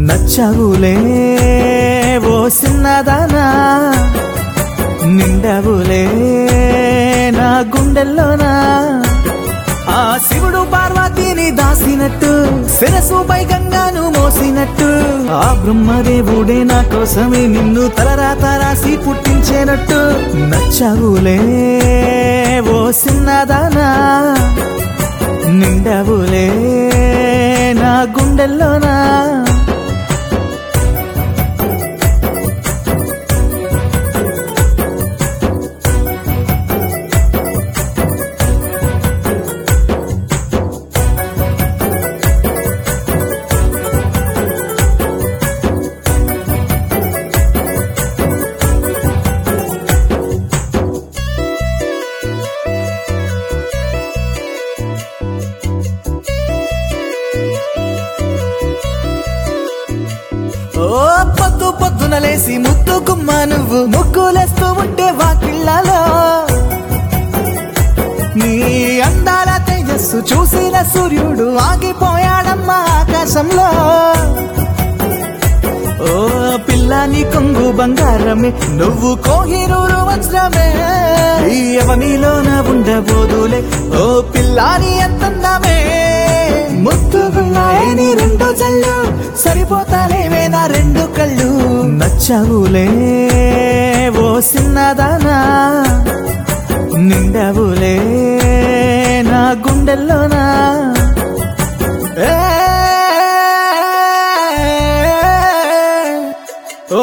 నచ్చవులే ఓ సిన్నదానా నిండవులే నా గుండెల్లోనా ఆ శివుడు పార్వతిని దాసినట్టు శిరసుపై గంగాను మోసినట్టు ఆ బ్రహ్మదేవుడే నా కోసమే నిన్ను తలరాత రాసి పుట్టించేనట్టు నచ్చవులే ఓ సిన్నదానా నిండవులే నా గుండెల్లోనా ఓ పొద్దు పొద్దున లేసి ముద్దు గుమ్మ నువ్వు ముగ్గులేస్తూ ఉంటే వాకిళ్ళలో నీ అందాల తేజస్సు చూసిన సూర్యుడు ఆగిపోయాడమ్మా ఆకాశంలో ఓ పిల్లని కొంగు బంగారమే నువ్వు కోహిరూరు వజ్రమే ఈ అవనిలోన ఉండబోదులే ఓ పిల్లాని ఎంతన్నామే ముద్దుగున్నాయే నీ రెండు జల్లు సరిపోతాలేవే నా రెండు కళ్ళు నచ్చవులే ఓ సిన్నదానా నిండవులే నా గుండెల్లోనా ఏ ఓ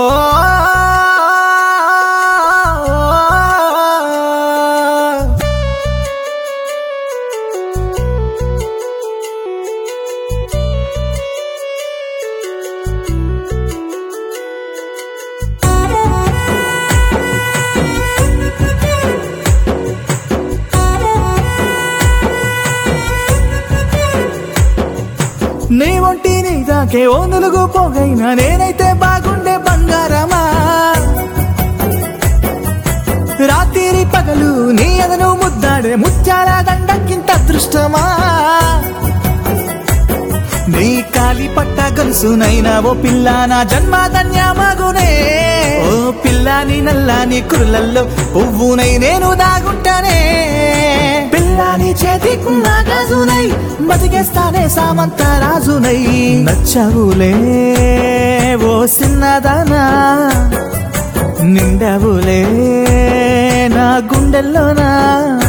నీ ఒంటి నీ దాకే ఓ నులుగు పోగైనా నేనైతే బాగుండే బంగారమా రాత్రి పగలు నీ ఎదను ముద్దాడే ముత్యాల దండకింత అదృష్టమా నీ కాలి పట్ట గలుసునైనా ఓ పిల్ల నా జన్మ ధన్యమగునే ఓ పిల్లాని నల్లాని కురులల్లో పువ్వునై నేను దాగుంటానే పిల్లాని చేతికున్న గాజునై బతికేస్తానే సామంత రాజునై నచ్చవులే ఓ సిన్నదానా నిండవులే నా గుండెల్లోనా